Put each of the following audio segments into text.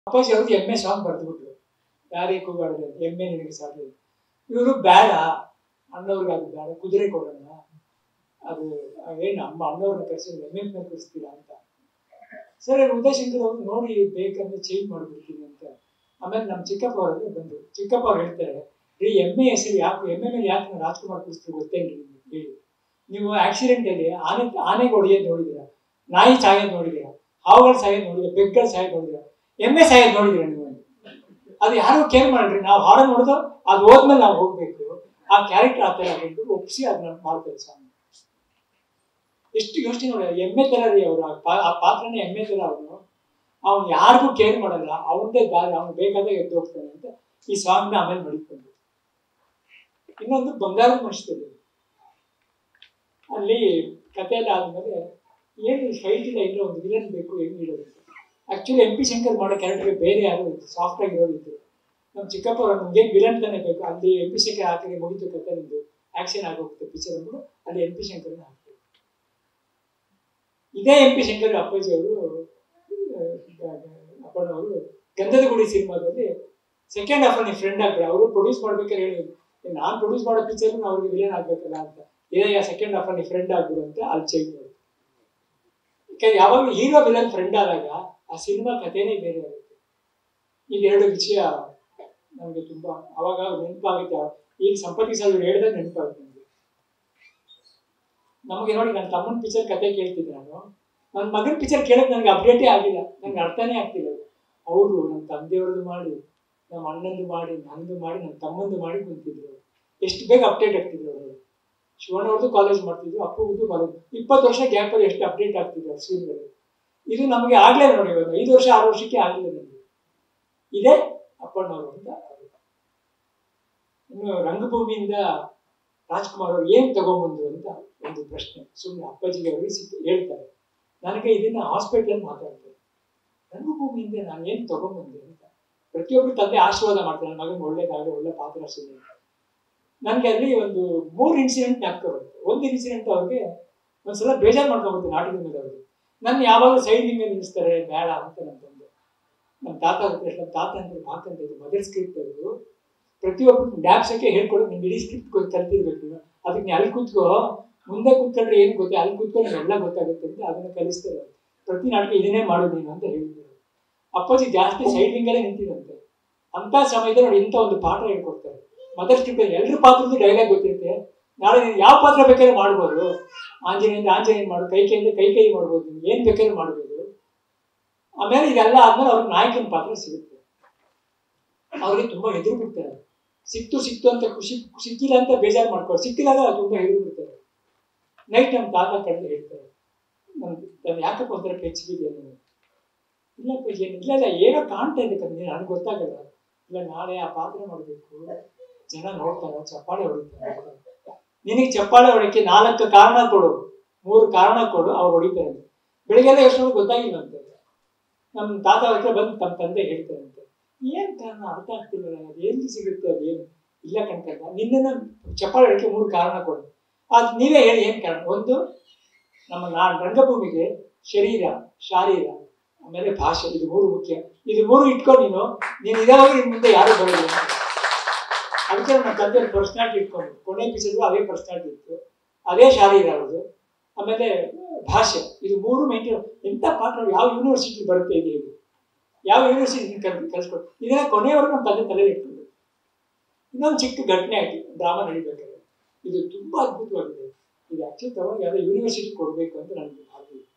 ಅಪ್ಪಾಜಿ ಅವ್ರಿಗೆ ಎಮ್ಮೆ ಸಾಂಗ್ ಬರೆದ್ಬಿಟ್ರು ಯಾರೇ ಕೂಗಾಡಿದೆ ಎಮ್ಮೆ ನಿನಗೆ ಸಾಧ್ಯ ಇವರು ಬೇಡ ಅಣ್ಣವ್ರಿಗೆ ಅದು ಬೇಡ ಕುದುರೆ ಕೊಡೋಣ ಅದು ಏನು ಅಮ್ಮ ಅಣ್ಣವ್ರನ್ನ ಕರೆಸಿದ್ರೆ ಎಮ್ಮೆ ಮೇಲೆ ಕರೆಸ್ತೀರಾ ಅಂತ ಸರಿ ಉದಯಶಂಕರ್ ಅವ್ರು ನೋಡಿ ಬೇಕಂದ್ರೆ ಚೇಂಜ್ ಮಾಡ್ಬಿಡ್ತೀನಿ ಅಂತ ಆಮೇಲೆ ನಮ್ಮ ಚಿಕ್ಕಪ್ಪ ಅವರಿಗೆ ಬಂದರು ಚಿಕ್ಕಪ್ಪ ಅವ್ರು ಹೇಳ್ತಾರೆ ರೀ ಎಮ್ಮೆ ಹೆಸರು ಯಾಕೆ ಎಮ್ಮೆ ಮೇಲೆ ಯಾಕೆ ನಾವು ರಾಜ್ಕುಮಾರ್ ಕೂರಿಸ್ತೀವಿ ಗೊತ್ತೇನ್ರಿ ನಿಮ್ಗೆ ಹೇಳಿ ನೀವು ಆಕ್ಸಿಡೆಂಟಲ್ಲಿ ಆನೆ ಆನೆಗೆ ಹೊಡೆಯೋದು ನೋಡಿದ್ದೀರಾ ನಾಯಿ ಸಾಯೋದು ನೋಡಿದ್ದೀರಾ ಹಾವುಗಳು ಸಾಯೋದು ನೋಡಿದ್ದೀರಾ ಬೆಕ್ಕಗಳು ಸಾಯೋದು ನೋಡಿದ್ದೀರಾ ಎಮ್ಮೆ ಸಾಯೋದು ನೋಡಿದ್ದೀರಾ ನೀವು ಅದು ಯಾರು ಕೇರ್ ಮಾಡ್ರಿ ನಾವು ಹಾಡು ನೋಡಿದು ಅದು ಹೋದ್ಮೇಲೆ ನಾವು ಹೋಗ್ಬೇಕು ಆ ಕ್ಯಾರೆಕ್ಟರ್ ಆ ಥರ ಹೇಳ್ಬಿಟ್ಟು ಒಪ್ಪಿಸಿ ಅದನ್ನ ಮಾಡ್ತಾರೆ ಸ್ವಾಮಿ ಎಷ್ಟು ಯೋಚನೆ ನೋಡಿ ಎಮ್ಮೆ ತರ ರೀ ಅವರು ಆ ಪಾತ್ರನೇ ಎಮ್ಮೆ ತರ ಅವನು ಅವ್ನು ಯಾರಿಗೂ ಕೇರ್ ಮಾಡಲ್ಲ ಅವನದೇ ದಾರಿ ಅವ್ನು ಬೇಕಾದಾಗ ಎದ್ದು ಹೋಗ್ತಾನೆ ಅಂತ ಈ ಸಾಂಗ್ನ ಆಮೇಲೆ ಮಡಿಕೊಂಡು ಇನ್ನೊಂದು ಬಂಗಾರದ ಮನುಷ್ಯದಲ್ಲಿ ಅಲ್ಲಿ ಕತೆ ಎಲ್ಲ ಆದ್ಮೇಲೆ ಏನು ಫೈಟ್ ಇಲ್ಲ ಇಲ್ಲ ಒಂದು ವಿಲನ್ ಬೇಕು ಹೆಂಗ್ ಇಡೋದು ಆಕ್ಚುಲಿ ಎಂ ಪಿ ಶಂಕರ್ ಮಾಡೋ ಕ್ಯಾರೆಕ್ಟರ್ ಬೇರೆ ಯಾರು ಸಾಫ್ಟ್ ಆಗಿ ಇರೋದಿತ್ತು ನಮ್ಮ ಚಿಕ್ಕಪ್ಪ ಅವರು ನಮ್ಗೆ ವಿಲನ್ ತಾನೇ ಬೇಕು ಅಲ್ಲಿ ಎಂ ಪಿ ಶಂಕರ್ ಹಾಕಿದ್ರೆ ಮುಗಿತು ಕತೆ ನಿಂದು ಆಕ್ಷನ್ ಆಗೋಗುತ್ತೆ ಪಿಕ್ಚರ್ ಅಂದ್ಬಿಟ್ಟು ಅಲ್ಲಿ ಎಂ ಪಿ ಶಂಕರ್ನ ಹಾಕ್ತಾರೆ ಇದೇ ಎಂ ಪಿ ಶಂಕರ್ ಅಪ್ಪಾಜಿ ಅವರು ಅಪ್ಪನವರು ಗಂಧದ ಗುಡಿ ಸಿನಿಮಾದಲ್ಲಿ ಸೆಕೆಂಡ್ ಹಾಫ್ ನೀವು ಫ್ರೆಂಡ್ ಆಗ್ಬೇಡ ಅವರು ಪ್ರೊಡ್ಯೂಸ್ ಮಾಡ್ಬೇಕಾದ್ರೆ ಹೇಳಿ ನಾನು ಪ್ರೊಡ್ಯೂಸ್ ಮಾಡೋ ಪಿಕ್ಚರ್ ಅವ್ರಿಗೆ ವಿಲನ್ ಆಗ್ಬೇಕಲ್ಲ ಅಂತ ಏನೇ ಸೆಕೆಂಡ್ ಹಾಫ್ ನೀವು ಫ್ರೆಂಡ್ ಆಗ್ಬಿಡು ಅಂತ ಅಲ್ಲಿ ಚೇಂಜ್ ಮಾಡಿ ಯಾಕಂದ್ರೆ ಯಾವಾಗಲೂ ಹೀರೋ ವಿಲನ್ ಫ್ರೆಂಡ್ ಆದಾಗ ಆ ಸಿನಿಮಾ ಕಥೆನೇ ಬೇರೆ ಆಗುತ್ತೆ ಈಗ ಎರಡು ವಿಷಯ ನಮಗೆ ತುಂಬಾ ಅವಾಗ ನೆನಪಾಗುತ್ತೆ ಈಗ ಸಂಪತ್ತಿ ಸರ್ ಹೇಳಿದಾಗ ನೆನಪಾಗುತ್ತೆ ನಮಗೆ ನಮಗೆ ನೋಡಿ ನನ್ನ ತಮ್ಮನ ಪಿಕ್ಚರ್ ಕತೆ ಕೇಳ್ತಿದ್ದೆ ನಾನು ನನ್ನ ಮಗನ ಪಿಕ್ಚರ್ ಕೇಳಕ್ಕೆ ನನಗೆ ಅಪ್ಡೇಟೇ ಆಗಿಲ್ಲ ನಂಗೆ ಅರ್ಥನೇ ಆಗ್ತಿಲ್ಲ ಅವರು ನಮ್ಮ ತಂದೆಯವ್ರದ್ದು ಮಾಡಿ ನಮ್ಮ ಅಣ್ಣಂದು ಮಾಡಿ ನಂದು ಮಾಡಿ ನನ್ನ ತಮ್ಮಂದು ಮಾಡಿ ಕುಂತಿದ್ರು ಎಷ್ಟು ಬೇಗ ಅಪ್ಡೇಟ್ ಆಗ್ತಿದ್ರು ಅವರು ಶಿವಣ್ಣವ್ರದ್ದು ಕಾಲೇಜ್ ಮಾಡ್ತಿದ್ರು ಅಪ್ಪುದು ಕಾಲೇಜ್ ಇಪ್ಪತ್ತು ವರ್ಷ ಗ್ಯಾಪಲ್ಲಿ ಎಷ್ಟು ಅಪ್ಡೇಟ್ ಆಗ್ತಿದ್ರು ಸೀನ್ಗಳು ಇದು ನಮಗೆ ಆಗ್ಲೇ ನೋಡಿ ಇವಾಗ ಐದು ವರ್ಷ ಆರು ವರ್ಷಕ್ಕೆ ಆಗಲಿಲ್ಲ ನಮಗೆ ಇದೇ ಅಪ್ಪಣ್ಣವರು ಅಂತ ಅದು. ಇನ್ನು ರಂಗಭೂಮಿಯಿಂದ ರಾಜ್ಕುಮಾರ್ ಅವರು ಏನ್ ತಗೊಂಬಂದ್ರು ಅಂತ ಒಂದು ಪ್ರಶ್ನೆ ಸುಮ್ಮನೆ ಅಪ್ಪಾಜಿಗೆ ಅವರಿಗೆ ಸಿಕ್ಕಿ ಹೇಳ್ತಾರೆ ನನಗೆ ಇದನ್ನ ಹಾಸ್ಪಿಟಲ್ ಮಾತಾಡ್ತಾರೆ ರಂಗಭೂಮಿಯಿಂದ ನಾನು ಏನ್ ತಗೊಂಬಂದೆ ಅಂತ ಪ್ರತಿಯೊಬ್ಬರು ತಂದೆ ಆಶೀರ್ವಾದ ಮಾಡ್ತಾರೆ ನನ್ನ ಮಗನ ಒಳ್ಳೇದಾಗಲಿ ಒಳ್ಳೆ ಪಾತ್ರ ಸಿಗಲಿ ನನಗೆ ಅಲ್ಲಿ ಒಂದು ಮೂರು ಇನ್ಸಿಡೆಂಟ್ ಜ್ಞಾಪಕ ಬರುತ್ತೆ ಒಂದು ಇನ್ಸಿಡೆಂಟ್ ಅವ್ರಿಗೆ ಒಂದ್ಸಲ ಬೇಜಾರು ಮಾಡ್ಕೊಂಡ್ಬರ್ತೀನಿ ನಾಟಕದ ಮೇಲೆ ಅವ್ರಿಗೆ ನನ್ನ ಯಾವಾಗ ಸೈಡ್ ಮೇಲೆ ನಿಲ್ಲಿಸ್ತಾರೆ ಬೇಡ ಅಂತ ನನ್ನ ತಂದೆ ನಮ್ಮ ತಾತ ಹತ್ರ ನಮ್ಮ ತಾತ ಅಂದ್ರೆ ಮಾತಂತ ಇದು ಮದರ್ ಸ್ಕ್ರಿಪ್ಟ್ ಅದು ಪ್ರತಿಯೊಬ್ಬರು ಡ್ಯಾಪ್ಸಕ್ಕೆ ಹೇಳ್ಕೊಡು ನಿಮ್ಗೆ ಇಡೀ ಸ್ಕ್ರಿಪ್ಟ್ ಕಲ್ತಿರ್ಬೇಕು ನೀವು ಅದಕ್ಕೆ ನೀ ಅಲ್ಲಿ ಕೂತ್ಕೋ ಮುಂದೆ ಕೂತ್ಕೊಂಡ್ರೆ ಏನು ಗೊತ್ತೆ ಅಲ್ಲಿ ಕೂತ್ಕೊಂಡು ಎಲ್ಲ ಗೊತ್ತಾಗುತ್ತೆ ಅಂತ ಅದನ್ನ ಕಲಿಸ್ತಾರೆ ಅವ್ರು. ಪ್ರತಿ ನಾಟಕ ಇದನ್ನೇ ಮಾಡು ನೀನು ಅಂತ ಹೇಳಿದ್ರು ಅಪ್ಪಾಜಿ ಜಾಸ್ತಿ ಸೈಡ್ ವಿಂಗಲ್ಲೇ ನಿಂತಿದಂತೆ ಅಂತ ಸಮಯದಲ್ಲಿ ನೋಡಿ ಇಂಥ ಒಂದು ಪಾಠ ಹೇಳ್ಕೊಡ್ತಾರೆ ಮದರ್ ಸ್ಕ್ರಿಪ್ಟ್ ಎಲ್ಲರ ಪಾತ್ರದ್ದು ಡೈಲಾಗ್ ಗೊತ್ತಿರುತ್ತೆ ನಾಳೆ ನೀನು ಯಾವ ಪಾತ್ರ ಬೇಕಾದ್ರೆ ಮಾಡ್ಬೋದು ಆಂಜನೇಯಿಂದ ಆಂಜನೇಯ ಮಾಡು ಕೈ ಕೈಯಿಂದ ಕೈ ಕೈ ಮಾಡ್ಬೋದು ನೀವು ಏನು ಬೇಕಾದ್ರೂ ಮಾಡ್ಬೋದು ಆಮೇಲೆ ಇದೆಲ್ಲ ಆದ್ಮೇಲೆ ಅವ್ರಿಗೆ ನಾಯಕನ ಪಾತ್ರ ಸಿಗುತ್ತೆ ಅವ್ರಿಗೆ ತುಂಬಾ ಹೆದರು ಬಿಡ್ತಾರೆ ಸಿಕ್ತು ಸಿಕ್ತು ಅಂತ ಖುಷಿ ಸಿಕ್ಕಿಲ್ಲ ಅಂತ ಬೇಜಾರು ಮಾಡ್ಕೊಂಡು ಸಿಕ್ಕಿದಾಗ ತುಂಬಾ ಹೆದರು ಬಿಡ್ತಾರೆ ನೈಟ್ ನಮ್ಮ ತಾತ ಕಡೆದು ಹೇಳ್ತಾರೆ ನನ್ ನಾನು ಯಾಕಪ್ಪ ಒಂಥರ ಪೆಚ್ಚಿಗಿದೆಯಾ ನೀನು ಇಲ್ಲಪ್ಪ ಏನು ಇಲ್ಲ ಇಲ್ಲ ಏನೋ ಕಾಣ್ತಾ ಇದೆ ಕಮ್ಮಿ ನನಗೆ ಗೊತ್ತಾಗಲ್ಲ ಇಲ್ಲ ನಾಳೆ ಆ ಪಾತ್ರ ಮಾಡಬೇಕು ಜನ ನೋಡ್ತಾರೆ ಚಪ್ಪಾಳೆ ಹೊಡಿತಾರೆ ನಿನಗೆ ಚಪ್ಪಾಳೆ ಹೊಡಕ್ಕೆ ನಾಲ್ಕು ಕಾರಣ ಕೊಡು ಮೂರು ಕಾರಣ ಕೊಡು ಅವ್ರು ಹೊಡಿತಾರೆ ಬೆಳಿಗ್ಗೆಲ್ಲ ಎಷ್ಟು ಗೊತ್ತಾಗಿಲ್ಲಂತೆ ನಮ್ಮ ತಾತ ಹತ್ರ ಬಂದು ತಮ್ಮ ತಂದೆ ಹೇಳ್ತಾರಂತೆ ಏನ್ ಕಾರಣ ಅರ್ಥ ಆಗ್ತಿಲ್ಲ ಅದು ಎಲ್ಲಿ ಸಿಗುತ್ತೆ ಅದು ಏನು ಇಲ್ಲ ಕಣ್ಕಂಡ ನಿನ್ನ ಚಪ್ಪಾಳೆ ಹೊಡಕ್ಕೆ ಮೂರು ಕಾರಣ ಕೊಡು ಅದು ನೀವೇ ಹೇಳಿ ಏನ್ ಕಾರಣ ಒಂದು ನಮ್ಮ ನಾ ರಂಗಭೂಮಿಗೆ ಶರೀರ ಶಾರೀರ ಆಮೇಲೆ ಭಾಷೆ ಇದು ಮೂರು ಮುಖ್ಯ ಇದು ಮೂರು ಇಟ್ಕೊಂಡು ನೀನು ನೀನು ಇದಾವಾಗ ನಿನ್ ಮುಂದೆ ಯಾರು ಬರೋದಿಲ್ಲ ಅದಕ್ಕೆ ನಮ್ಮ ತಂದೆ ಪರ್ಸನಾಲಿಟಿ ಇಟ್ಕೊಂಡು ಕೊನೆ ಪಿಕ್ಚರ್ಗೂ ಅದೇ ಪರ್ಸನಾಲಿಟಿ ಇತ್ತು ಅದೇ ಶಾರೀರ ಅವ್ರದ್ದು ಆಮೇಲೆ ಭಾಷೆ ಇದು ಮೂರು ಮೇಂಟೈನ್ ಎಂಥ ಪಾಠ ಯಾವ ಯೂನಿವರ್ಸಿಟಿ ಬರುತ್ತೆ ಇದು ಹೇಳಿ ಯಾವ ಯೂನಿವರ್ಸಿಟಿ ಕಲ್ ಕಲ್ಸ್ಕೊಟ್ಟು ಇದನ್ನ ಕೊನೆಯವರೆಗೂ ನಮ್ಮ ತಂದೆ ತಲೆಯಲ್ಲಿ ಇಟ್ಕೊಂಡು ಇನ್ನೊಂದು ಚಿಕ್ಕ ಘಟನೆ ಆಯ್ತು ಡ್ರಾಮಾ ನಡಿಬೇಕಾದ್ರೆ ಇದು ತುಂಬಾ ಅದ್ಭುತವಾಗಿದೆ ಇದು ಆಕ್ಚುಲಿ ತಗೊಂಡು ಯಾವುದೋ ಯೂನಿವರ್ಸಿಟಿ ಕೊಡಬೇಕು ಅಂತ ನನಗೆ ಭಾಗ್ಯ ಇದೆ.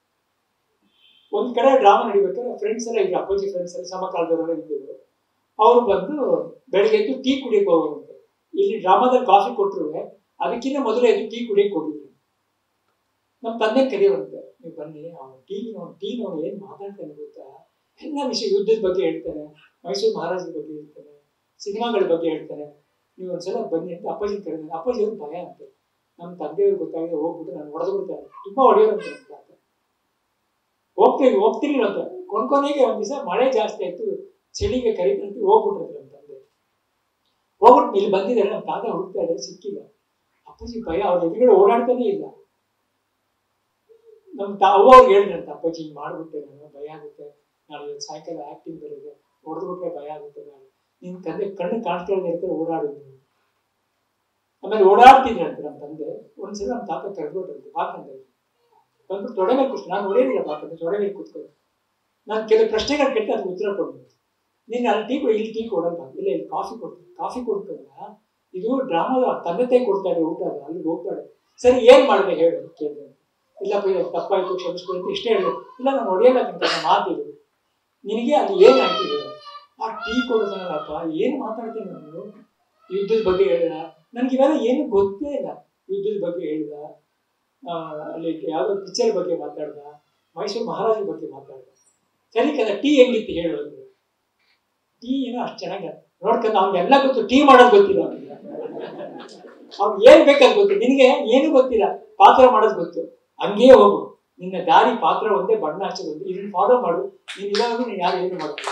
ಒಂದ್ ಕಡೆ ಡ್ರಾಮಾ ನಡಿಬೇಕಾದ್ರೆ ಫ್ರೆಂಡ್ಸ್ ಎಲ್ಲ ಇದ್ರು ಅಪ್ಪಾಜಿ ಫ್ರೆಂಡ್ಸ್ ಎಲ್ಲ ಸಮಕಾಲದವರೆಲ್ಲ ಇದ್ದರು ಅವ್ರು ಬಂದು ಬೆಳಿಗ್ಗೆ ಎದ್ದು ಟೀ ಕುಡಿಯಕ್ಕೆ ಹೋಗೋರಂತೆ ಇಲ್ಲಿ ಡ್ರಾಮಾದಲ್ಲಿ ಕಾಫಿ ಕೊಟ್ಟರು ಅದಕ್ಕಿಂತ ಮೊದಲೇ ಎದ್ದು ಟೀ ಕುಡಿಯಕ್ಕೆ ಹೋಗಿದ್ರು ನಮ್ಮ ತಂದೆ ಕರೆಯೋರಂತೆ ನೀವು ಬನ್ನಿ ಅವ್ನು ಟೀ ನೋಡಿ ಟೀ ನೋಡಿ ಏನ್ ಮಾತಾಡ್ತಾನೆ ಗೊತ್ತಾ ಎಲ್ಲ ವಿಷಯ ಯುದ್ಧದ ಬಗ್ಗೆ ಹೇಳ್ತಾನೆ ಮೈಸೂರು ಮಹಾರಾಜರ ಬಗ್ಗೆ ಹೇಳ್ತಾನೆ ಸಿನಿಮಾಗಳ ಬಗ್ಗೆ ಹೇಳ್ತಾನೆ ನೀವು ಒಂದ್ಸಲ ಬನ್ನಿ ಅಂತ ಅಪ್ಪಾಜಿ ಕರೆದ ಅಪ್ಪಾಜಿ ಅವ್ರಿಗೆ ಭಯ ಅಂತೆ ನಮ್ಮ ತಂದೆಯವ್ರಿಗೆ ಗೊತ್ತಾಗಿದೆ ಹೋಗ್ಬಿಟ್ಟು ನಾನು ಹೊಡೆದು ಬಿಡ್ತಾರೆ ತುಂಬಾ ಹೊಡೆಯೋರಂತೆ ನಮ್ಮ ತಾತ ಹೋಗ್ತೀವಿ ಹೋಗ್ತಿರ್ಲಿಲ್ಲ ಅಂತ ಕೊನೆಗೆ ಒಂದ್ ದಿವಸ ಮಳೆ ಜಾಸ್ತಿ ಆಯ್ತು ಚಳಿಗೆ ಕರಿತಂತ ಹೋಗ್ಬಿಟ್ರಂತೆ ನಮ್ಮ ತಂದೆ ಹೋಗ್ಬಿಟ್ಟು ಇಲ್ಲಿ ಬಂದಿದ್ದಾರೆ ನಮ್ಮ ತಾತ ಹುಡುಕ್ತಾ ಇದ್ದಾರೆ ಸಿಕ್ಕಿಲ್ಲ ಅಪ್ಪಾಜಿ ಭಯ ಅವ್ರ ಎದುರುಗಡೆ ಓಡಾಡ್ತಾನೆ ಇಲ್ಲ ನಮ್ಮ ತಾ ಅವ್ವ ಅವ್ರಿಗೆ ಹೇಳಿದ್ರಂತ ಅಪ್ಪಾಜಿ ಹಿಂಗ್ ಮಾಡ್ಬಿಟ್ಟೆ ನಾನು ಭಯ ಆಗುತ್ತೆ ನಾಳೆ ಇವತ್ತು ಸಾಯಂಕಾಲ ಆಕ್ಟಿಂಗ್ ಬರೋದು ಹೊಡೆದು ಬಿಟ್ರೆ ಭಯ ಆಗುತ್ತೆ ನಾಳೆ ನಿನ್ ತಂದೆ ಕಣ್ಣು ಕಾಣಿಸ್ಕೊಳ್ಳದೆ ಇರ್ತಾರೆ ಓಡಾಡಿದ್ರು ಆಮೇಲೆ ಓಡಾಡ್ತಿದ್ರಂತೆ ನಮ್ಮ ತಂದೆ ಒಂದ್ಸಲ ನಮ್ಮ ತಾತ ಕರೆದ್ಬಿಟ್ರಂತೆ ಬಾಕಂದ್ರೆ ಬಂದ್ಬಿಟ್ಟು ತೊಡೆ ಮೇಲೆ ಕೂತ್ ನಾನು ಹೊಡೆಯಲಿಲ್ಲ ಬಾಕಂದ್ರೆ ತೊಡೆ ಮೇಲೆ ಕೂತ್ಕೊಂಡು ನಾನು ಕೆಲವು ಪ್ರಶ್ನೆಗಳು ಕೇಳ್ತೆ ಅದಕ್ಕೆ ಉತ್ತರ ಕೊಡ್ಬೋದು ನೀನು ಅಲ್ಲಿ ಟೀ ಕೊಡಿ ಇಲ್ಲಿ ಟೀ ಕೊಡಲ್ಲ ಇಲ್ಲ ಇಲ್ಲಿ ಕಾಫಿ ಕೊಡ್ತೀನಿ ಕಾಫಿ ಕೊಡ್ತಲ್ಲ ಇದು ಡ್ರಾಮಾದ ತಂದೆ ತಾಯಿ ಕೊಡ್ತಾರೆ ಊಟ ಅದು ಅಲ್ಲಿಗೆ ಹೋಗ್ತಾಳೆ ಸರಿ ಏನ್ ಮಾಡಿದೆ ಹೇಳು ಅಂತ ಕೇಳಿದೆ ಇಲ್ಲಪ್ಪ ಇದು ತಪ್ಪಾಯ್ತು ಕ್ಷಮಿಸ್ಬಿಡಿ ಅಂತ ಇಷ್ಟೇ ಹೇಳಿದೆ ಇಲ್ಲ ನಾನು ಹೊಡೆಯಲ್ಲ ಅಂತ ಮಾತಿದು ನಿನಗೆ ಅಲ್ಲಿ ಏನಾಯ್ತು ಹೇಳು ಆ ಟೀ ಕೊಡೋದಲ್ಲಪ್ಪ ಏನು ಮಾತಾಡ್ತೀನಿ ನಾನು ಯುದ್ಧದ ಬಗ್ಗೆ ಹೇಳಿದ ನನಗೆ ಇವೆಲ್ಲ ಏನು ಗೊತ್ತೇ ಇಲ್ಲ ಯುದ್ಧದ ಬಗ್ಗೆ ಹೇಳಿದ ಆ, ಅಲ್ಲಿ ಯಾವುದೋ ಪಿಕ್ಚರ್ ಬಗ್ಗೆ ಮಾತಾಡ್ದ ಮೈಸೂರು ಮಹಾರಾಜರ ಬಗ್ಗೆ ಮಾತಾಡ್ದ ಸರಿ ಕದ ಟೀ ಹೆಂಗಿತ್ತು ಹೇಳು ಅಂದ್ರು ಟೀ ಏನೋ ಅಷ್ಟು ಚೆನ್ನಾಗಿ ನೋಡ್ಕೊಂಡು ಅವ್ನಿಗೆಲ್ಲ ಗೊತ್ತು ಟೀ ಮಾಡೋದು ಗೊತ್ತಿಲ್ಲ ಅವನಿಗೆ ಅವ್ನಿಗೆ ಏನ್ ಬೇಕಾದ್ ಗೊತ್ತು ನಿನಗೆ ಏನು ಗೊತ್ತಿಲ್ಲ ಪಾತ್ರ ಮಾಡೋದು ಗೊತ್ತು ಹಂಗೇ ಹೋಗು ನಿನ್ನ ದಾರಿ ಪಾತ್ರ ಒಂದೇ ಬಣ್ಣ ಹಚ್ಚೋದು ಒಂದೇ ಇದನ್ನ ಫಾಲೋ ಮಾಡು ನೀನ್ ಇವಾಗೂ ನೀನು ಯಾರು ಏನು ಮಾಡ್ತೀಯ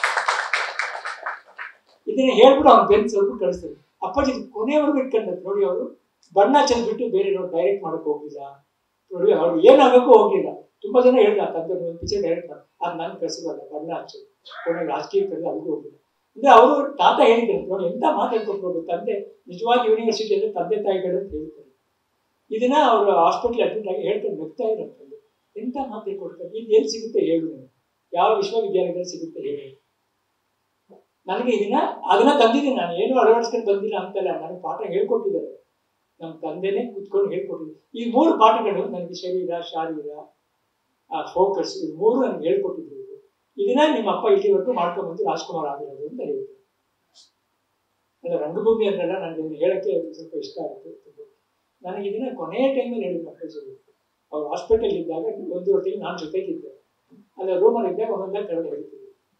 ಇದನ್ನ ಹೇಳ್ಬಿಟ್ಟು ಅವ್ನು ಬೆನ್ ಸ್ವಲ್ಪ ಕಳಿಸ್ತಾರೆ ಅಪ್ಪಾಜಿ ಇದು ಕೊನೆವರೆಗೂ ಇಟ್ಕೊಂಡ್ರೆ ನೋಡಿ ಅವರು ಬಣ್ಣ ಚೆಂದ್ಬಿಟ್ಟು ಬೇರೆ ನೋಡಿ ಡೈರೆಕ್ಟ್ ಮಾಡಕ್ ಹೋಗಿಲ್ಲ ನೋಡಿ ಅವ್ರು ಏನಾಗಕ್ಕೂ ಹೋಗ್ಲಿಲ್ಲ ತುಂಬಾ ಜನ ಹೇಳ್ದ ತಂದೆ ಒಂದು ಪಿಕ್ಚರ್ ಡೈರೆಕ್ಟ್ ಮಾಡಿ ಅದು ನಾನು ಕಳ್ಸೋದಲ್ಲ ಬಣ್ಣ ಹಚ್ಚೋದು ಕೊನೆಗೆ ರಾಜಕೀಯ ಕರೆದು ಅಲ್ಲಿಗೂ ಹೋಗಿಲ್ಲ ಅಂದ್ರೆ ಅವರು ತಾತ ಹೇಳಿದ್ರು ನೋಡಿ ಎಂತ ಮಾತು ಹೇಳ್ಕೊಟ್ರು ತಂದೆ ನಿಜವಾದ ಯೂನಿವರ್ಸಿಟಿ ಅಂದ್ರೆ ತಂದೆ ತಾಯಿಗಳು ಅಂತ ಹೇಳ್ತಾರೆ ಇದನ್ನ ಅವರು ಹಾಸ್ಪಿಟಲ್ ಅಡ್ಮಿಟ್ ಆಗಿ ಹೇಳ್ಕೊಂಡು ನಗ್ತಾ ಇರಂತಂದು ಎಂತ ಮಾತು ಹೇಳ್ಕೊಡ್ತಾರೆ ಇದು ಎಲ್ಲಿ ಸಿಗುತ್ತೆ ಹೇಳು ನೀನು ಯಾವ ವಿಶ್ವವಿದ್ಯಾಲಯದಲ್ಲಿ ಸಿಗುತ್ತೆ ಹೇಳು ನನಗೆ ಇದನ್ನ ಅದನ್ನ ತಂದಿದ್ದೀನಿ ನಾನು ಏನು ಅಳವಡಿಸ್ಕೊಂಡು ಬಂದಿಲ್ಲ ಅಂತಲ್ಲ ನನಗೆ ಪಾಠ ಹೇಳ್ಕೊಟ್ಟಿದ್ದಾರೆ ನಮ್ಮ ತಂದೆನೇ ಕೂತ್ಕೊಂಡು ಹೇಳ್ಕೊಟ್ಟಿದ್ದಾರೆ ಈ ಮೂರು ಪಾಠಗಳು ನನಗೆ ಶರೀರ ಶಾರೀರ ಆ ಫೋಕಸ್ ಈ ಮೂರು ನನಗೆ ಹೇಳ್ಕೊಟ್ಟಿದ್ರು ಇವ್ರು. ಇದನ್ನ ನಿಮ್ಮ ಅಪ್ಪ ಇಲ್ಲಿವರೆಗೂ ಮಾಡ್ಕೊಂಡ್ಬಂದು ರಾಜ್ಕುಮಾರ್ ಆಗಿರೋದು ಅಂತ ಹೇಳ್ತಾರೆ ಅಲ್ಲ ರಂಗಭೂಮಿ ಅಂದ್ರಲ್ಲ ನನಗೆ ಇದನ್ನ ಹೇಳಕ್ಕೆ ಸ್ವಲ್ಪ ಇಷ್ಟ ಆಯಿತು ನನಗೆ ಇದನ್ನ ಕೊನೆಯ ಟೈಮಲ್ಲಿ ಹೇಳಿದ್ರು ಅಪ್ಪಾಜಿ ಅವ್ರು ಹಾಸ್ಪಿಟಲ್ ಇದ್ದಾಗ ಒಂದೂವರೆ ತಿಂಗಳು ನಾನು ಜೊತೆಗಿದ್ದೆ ಅಲ್ಲ ರೂಮಲ್ಲಿ ಇದ್ದಾಗ ಒಂದೊಂದಾಗ ಕರೆದು ಹೇಳ್ತಿದ್ದೆ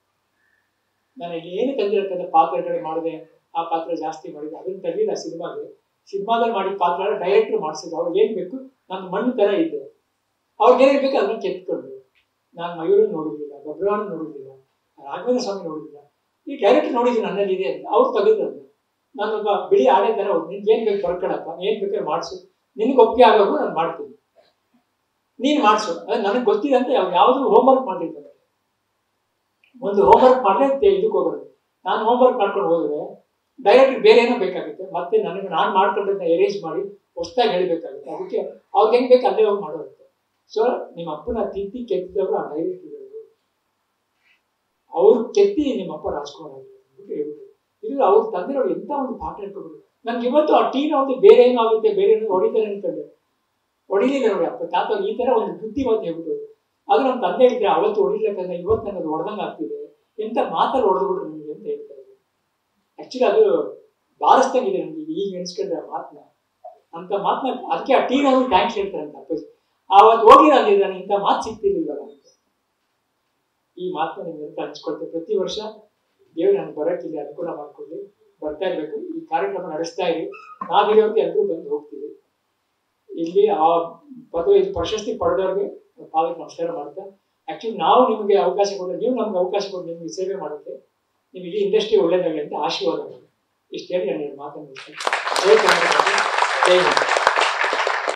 ನಾನು ಇಲ್ಲಿ ಏನು ತಂದಿರಕ್ಕಂತ ಪಾತ್ರಗಳು ಮಾಡಿದೆ ಆ ಪಾತ್ರ ಜಾಸ್ತಿ ಮಾಡಿದೆ ಅದನ್ನ ತೆಗೀಲ ಸಿನಿಮಾಗೆ ಸಿನಿಮಾದಲ್ಲಿ ಮಾಡಿದ ಪಾತ್ರ ಡೈರೆಕ್ಟ್ರು ಮಾಡಿಸಿದ್ರು ಅವ್ರಿಗೆ ಏನ್ ಬೇಕು ನಾನು ಮಣ್ಣು ತರ ಇದ್ದೆ ಅವ್ರಿಗೆ ಏನೇನ್ ಬೇಕು ಅದನ್ನ ಕೆತ್ಕೊಂಡು ನಾನು ಮಯೂರನ್ನು ನೋಡಿರ್ಲಿಲ್ಲ ಗಬ್ರವನ್ನು ನೋಡಿರ್ಲಿಲ್ಲ ರಾಘವೇಂದ್ರ ಸ್ವಾಮಿ ನೋಡಿರ್ಲಿಲ್ಲ ಈ ಡೈರೆಕ್ಟ್ ನೋಡಿದ್ರು ನನ್ನಲ್ಲಿ ಇದೆ ಅಂತ ಅವ್ರು ತೆಗೆದ್ರು ನಾನೊಬ್ಬ ಬಿಳಿ ಆಡೆ ತರ ನಿನ್ಗೆ ಏನ್ ಬೇಕು ಬರ್ಕೊಳಪ್ಪ ಏನ್ ಬೇಕಾದ್ರೆ ಮಾಡಿಸು ನಿನ್ಗೆ ಒಪ್ಪಿಗೆ ಆಗೋದು ನಾನು ಮಾಡ್ತೀನಿ ನೀನ್ ಮಾಡಿಸು ಅದೇ ನನಗೆ ಗೊತ್ತಿದೆ ಅಂತ ಯಾವ್ದು ಹೋಮ್ವರ್ಕ್ ಮಾಡಿರ್ತಾರೆ ಒಂದು ಹೋಮ್ವರ್ಕ್ ಮಾಡಿದ್ರೆ ಇದಕ್ಕೆ ಹೋಗೋದು ನಾನು ಹೋಮ್ವರ್ಕ್ ಮಾಡ್ಕೊಂಡು ಹೋದ್ರೆ ಡೈರೆಕ್ಟ್ ಬೇರೆ ಏನೋ ಬೇಕಾಗುತ್ತೆ ಮತ್ತೆ ನನಗೆ ನಾನು ಮಾಡ್ಕೊಂಡಂತ ಎರೇಂಜ್ ಮಾಡಿ ಹೊಸ್ದಾಗಿ ಹೇಳಬೇಕಾಗುತ್ತೆ ಅದಕ್ಕೆ ಅವ್ರಿಗೆ ಹೆಂಗ್ ಬೇಕು ಅಲ್ಲೇ ಹೋಗಿ ಮಾಡೋರುತ್ತೆ ಸೊ ನಿಮ್ಮ ಅಪ್ಪನ ತಿದ್ದಿ ಕೆತ್ತಿದವರು ಆ ಡೈರೆಕ್ಟರ್ಗಳು ಅವ್ರು ಕೆತ್ತಿ ನಿಮ್ಮ ಅಪ್ಪ ರಾಜ್ಕುಮಾರ್ ಆಗಿರೋದು ಅಂದ್ಬಿಟ್ಟು ಹೇಳ್ಬಿಟ್ಟು ಇದು ಅವ್ರ ತಂದೆ ನೋಡಿ ಎಂತ ಒಂದು ಪಾಠ ಹೇಳ್ಕೊಬಿಟ್ಟು ನನ್ಗೆ ಇವತ್ತು ಆ ಟೀನ ಒಂದು ಬೇರೆ ಏನೋ ಆಗುತ್ತೆ ಬೇರೆ ಏನೋ ಹೊಡಿತಾರೆ ಅನ್ಕೊಂಡೆ ಹೊಡಿಲಿಲ್ಲ ನೋಡಿ ಅಪ್ಪ ತಾತ ಈ ತರ ಒಂದು ಬುದ್ಧಿ ಅಂತ ಹೇಳ್ಬಿಟ್ಟು ಅದು ನಮ್ಮ ತಂದೆ ಹೇಳಿದ್ರೆ ಅವತ್ತು ಹೊಡಿಲಿಕ್ಕಂದ್ರೆ ಇವತ್ತು ನನಗೆ ಹೊಡೆದಂಗೆ ಆಗ್ತಿದೆ ಎಂತ ಮಾತಲ್ಲಿ ಹೊಡೆದ್ಬಿಟ್ರು ನನಗೆ ಅಂತ ಹೇಳ್ತಾ ಇದ್ರು ಆಕ್ಚುಲಿ ಅದು ಬಾರಿಸ್ದಂಗಿದೆ ನನಗೆ ಈಗ ಎಣಿಸ್ಕೊಂಡ್ರೆ ಆ ಮಾತನ್ನ ಅಂತ ಮಾತನ್ನ ಅದಕ್ಕೆ ಆ ಟೀನ ಅವ್ರು ಥ್ಯಾಂಕ್ಸ್ ಹೇಳ್ತಾರೆ ಅಂತ ಅಪ್ಪಾಜಿ ಆವತ್ತು ಹೋಗಿ ನಾನು ನನಗೆ ಇಂಥ ಮಾತು ಸಿಗ್ತಿರ್ಲಿಲ್ಲ ಅಂತ ಈ ಮಾತನ್ನ ನಿಮ್ಗೆ ಹಂಚ್ಕೊಳ್ತೇವೆ ಪ್ರತಿ ವರ್ಷ ದೇವ್ರು ನನಗೆ ಬರೋಕ್ಕೆ ಇಲ್ಲಿ ಅನುಕೂಲ ಮಾಡ್ಕೊಳ್ಳಿ ಬರ್ತಾ ಇರ್ಬೇಕು ಈ ಕಾರ್ಯಕ್ರಮ ನಡೆಸ್ತಾ ಇರಿ ನಾವಿರೋರ್ಗೆ ಎಲ್ಲರೂ ಬಂದು ಹೋಗ್ತೀವಿ ಇಲ್ಲಿ ಆ ಪದವಿ ಪ್ರಶಸ್ತಿ ಪಡೆದವ್ರಿಗೆ ಪಾದಕ್ಕೆ ನಮಸ್ಕಾರ ಮಾಡ್ತಾ ಆಕ್ಚುಲಿ ನಾವು ನಿಮಗೆ ಅವಕಾಶ ಕೊಟ್ಟರೆ ನೀವು ನಮ್ಗೆ ಅವಕಾಶ ಕೊಟ್ಟು ನಿಮ್ಗೆ ಸೇವೆ ಮಾಡುತ್ತೆ ನೀವು ಇಡೀ ಇಂಡಸ್ಟ್ರಿ ಒಳ್ಳೇದಾಗಲಿ ಅಂತ ಆಶೀರ್ವಾದ ಮಾಡಿ ಇಷ್ಟು ಹೇಳಿ ನಾನು ಮಾತನ್ನು ಜೈ ಕರ್ನಾಟಕ ಜೈ ಹಿಂದ್